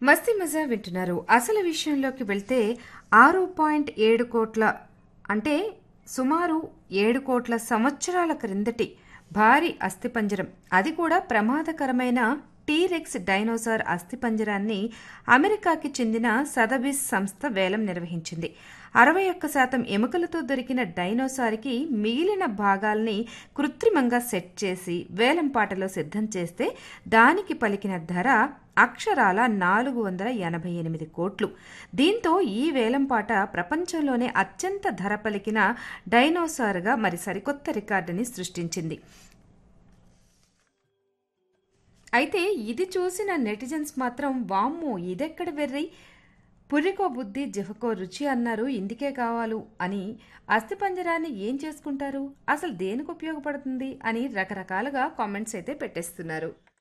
మస్తీ మజా వింటున్నారు అసలు విషయంలోకి వెళ్తే ఆరు పాయింట్ ఏడు కోట్ల అంటే సుమారు ఏడు కోట్ల సంవత్సరాల క్రిందటి భారీ అస్థిపంజరం అది కూడా ప్రమాదకరమైన టీరెక్స్ డైనోసార్ అస్థిపంజరాన్ని అమెరికాకి చెందిన సదబిస్ సంస్థ వేలం నిర్వహించింది అరవై ఒక్క శాతం ఎముకలతో దొరికిన డైనోసార్కి మిగిలిన భాగాల్ని కృత్రిమంగా సెట్ చేసి వేలం పాటలో సిద్ధం చేస్తే దానికి పలికిన ధర అక్షరాల నాలుగు వందల ఎనభై ఎనిమిది కోట్లు దీంతో ఈ వేలంపాట ప్రపంచంలోనే అత్యంత ధర పలికిన డైనోసార్గా మరి సరికొత్త రికార్డుని సృష్టించింది అయితే ఇది చూసిన నెటిజన్స్ మాత్రం వామ్మో ఇదెక్కడ వెర్రి పురికో బుద్ధి జిహకో రుచి అన్నారు ఇందుకే కావాలు అని అస్థిపంజరాన్ని ఏం చేసుకుంటారు అసలు దేనికి ఉపయోగపడుతుంది అని రకరకాలుగా కామెంట్స్ అయితే పెట్టేస్తున్నారు